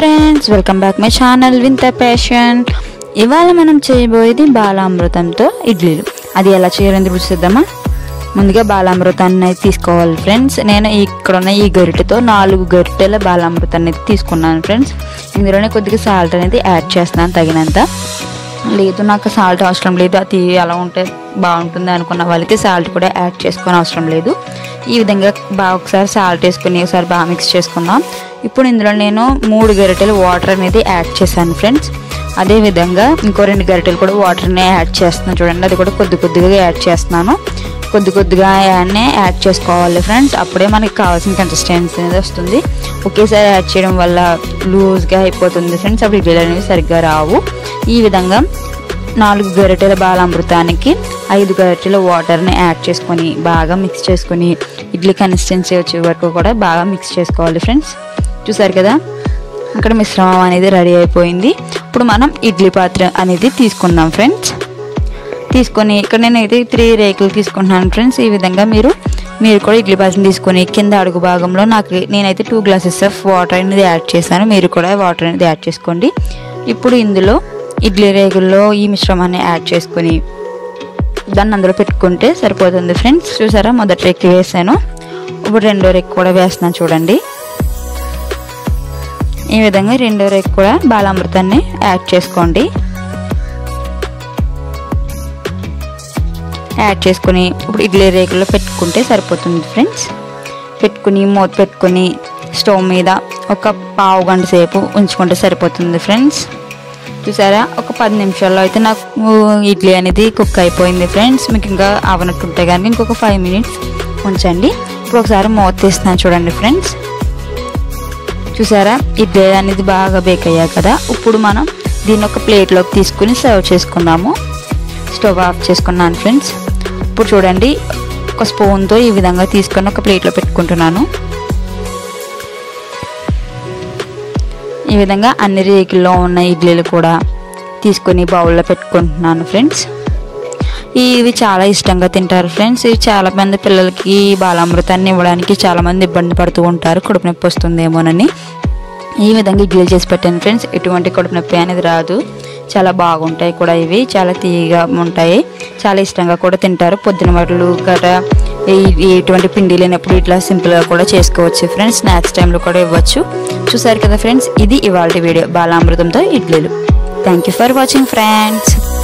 friends welcome back my channel వింత passion ఇవాళ మనం చేయబోయేది బాలామృతంతో ఇడ్లీలు అది ఎలా చేయాలని చూసేద్దామా ముందుగా బాలామృతాన్ని అయితే తీసుకోవాలి ఫ్రెండ్స్ నేను ఇక్కడ ఉన్న ఈ గరిటెతో నాలుగు గరిటెల బాలామృతాన్ని అయితే తీసుకున్నాను ఫ్రెండ్స్ ఇందులోనే కొద్దిగా సాల్ట్ అనేది యాడ్ చేస్తున్నాను తగినంత లేదు నాకు సాల్ట్ అవసరం లేదు అది అలా ఉంటే బాగుంటుంది అనుకున్న వాళ్ళకి సాల్ట్ కూడా యాడ్ చేసుకొని అవసరం లేదు ఈ విధంగా బాగా ఒకసారి సాల్ట్ వేసుకుని ఒకసారి బాగా మిక్స్ చేసుకుందాం ఇప్పుడు ఇందులో నేను మూడు గరిటెలు వాటర్ అనేది యాడ్ చేశాను ఫ్రెండ్స్ అదే విధంగా ఇంకో రెండు గరిటెలు కూడా వాటర్ని యాడ్ చేస్తున్నాను చూడండి అది కూడా కొద్ది కొద్దిగా యాడ్ చేస్తున్నాను కొద్ది కొద్దిగా యాడ్నే యాడ్ చేసుకోవాలి ఫ్రెండ్స్ అప్పుడే మనకి కావాల్సిన కన్సిస్టెన్సీ అనేది వస్తుంది ఒకేసారి యాడ్ చేయడం వల్ల లూజ్గా అయిపోతుంది ఫ్రెండ్స్ అప్పుడు ఇడ్లీలు అనేవి సరిగ్గా రావు ఈ విధంగా నాలుగు గరిటెల బాలామృతానికి ఐదు గరిటెల వాటర్ని యాడ్ చేసుకొని బాగా మిక్స్ చేసుకొని ఇడ్లీ కన్సిస్టెన్సీ వచ్చే వరకు కూడా బాగా మిక్స్ చేసుకోవాలి ఫ్రెండ్స్ చూసారు కదా అక్కడ మిశ్రమం అనేది రెడీ అయిపోయింది ఇప్పుడు మనం ఇడ్లీ పాత్ర అనేది తీసుకుందాం ఫ్రెండ్స్ తీసుకొని ఇక్కడ నేనైతే త్రీ రేకులు తీసుకుంటున్నాను ఫ్రెండ్స్ ఈ విధంగా మీరు మీరు కూడా ఇడ్లీ పాత్రను తీసుకొని కింద అడుగు భాగంలో నాకు నేనైతే టూ గ్లాసెస్ ఆఫ్ వాటర్ అనేది యాడ్ చేశాను మీరు కూడా వాటర్ అనేది యాడ్ చేసుకోండి ఇప్పుడు ఇందులో ఇడ్లీ రేగుల్లో ఈ మిశ్రమాన్ని యాడ్ చేసుకొని దాన్ని అందులో పెట్టుకుంటే సరిపోతుంది ఫ్రెండ్స్ చూసారా మొదటి రెక్కి వేసాను ఇప్పుడు రెండో రెక్కి కూడా వేస్తున్నాను చూడండి ఈ విధంగా రెండో రెక్కి కూడా బాలామృతాన్ని యాడ్ చేసుకోండి యాడ్ చేసుకొని ఇప్పుడు ఇడ్లీ రేకుల్లో పెట్టుకుంటే సరిపోతుంది ఫ్రెండ్స్ పెట్టుకుని మూత పెట్టుకొని స్టవ్ మీద ఒక పావు గంట సేపు ఉంచుకుంటే సరిపోతుంది ఫ్రెండ్స్ చూసారా ఒక పది నిమిషాల్లో అయితే నాకు ఇడ్లీ అనేది కుక్ అయిపోయింది ఫ్రెండ్స్ మీకు ఇంకా అవనట్టుంటే కనుక ఇంకొక ఫైవ్ మినిట్స్ ఉంచండి ఇప్పుడు ఒకసారి మూత తీస్తున్నాను చూడండి ఫ్రెండ్స్ చూసారా ఇడ్లీ అనేది బాగా బేక్ అయ్యాయి కదా ఇప్పుడు మనం దీన్ని ఒక ప్లేట్లోకి తీసుకుని సర్వ్ చేసుకుందాము స్టవ్ ఆఫ్ చేసుకున్నాను ఫ్రెండ్స్ ఇప్పుడు చూడండి ఒక స్పూన్తో ఈ విధంగా తీసుకొని ఒక ప్లేట్లో పెట్టుకుంటున్నాను ఈ విధంగా అన్ని రేకుల్లో ఉన్న ఇడ్లీలు కూడా తీసుకొని బౌల్లో పెట్టుకుంటున్నాను ఫ్రెండ్స్ ఇవి చాలా ఇష్టంగా తింటారు ఫ్రెండ్స్ ఇవి చాలా మంది పిల్లలకి బాలామృతాన్ని ఇవ్వడానికి చాలా మంది ఇబ్బంది పడుతూ ఉంటారు కడుపు నొప్పి వస్తుందేమోనని ఈ విధంగా ఇడ్లీలు చేసి పెట్టాను ఫ్రెండ్స్ ఎటువంటి కడుపు నొప్పి అనేది రాదు చాలా బాగుంటాయి కూడా ఇవి చాలా తీయగా ఉంటాయి చాలా ఇష్టంగా కూడా తింటారు పొద్దున వడ్లు గట ఎటువంటి పిండి లేనప్పుడు ఇట్లా సింపుల్గా కూడా చేసుకోవచ్చు ఫ్రెండ్స్ స్నాక్స్ టైంలో కూడా ఇవ్వచ్చు చూసారు కదా ఫ్రెండ్స్ ఇది ఇవాళ వీడియో బాలామృతంతో ఇడ్లీలు thank you for watching friends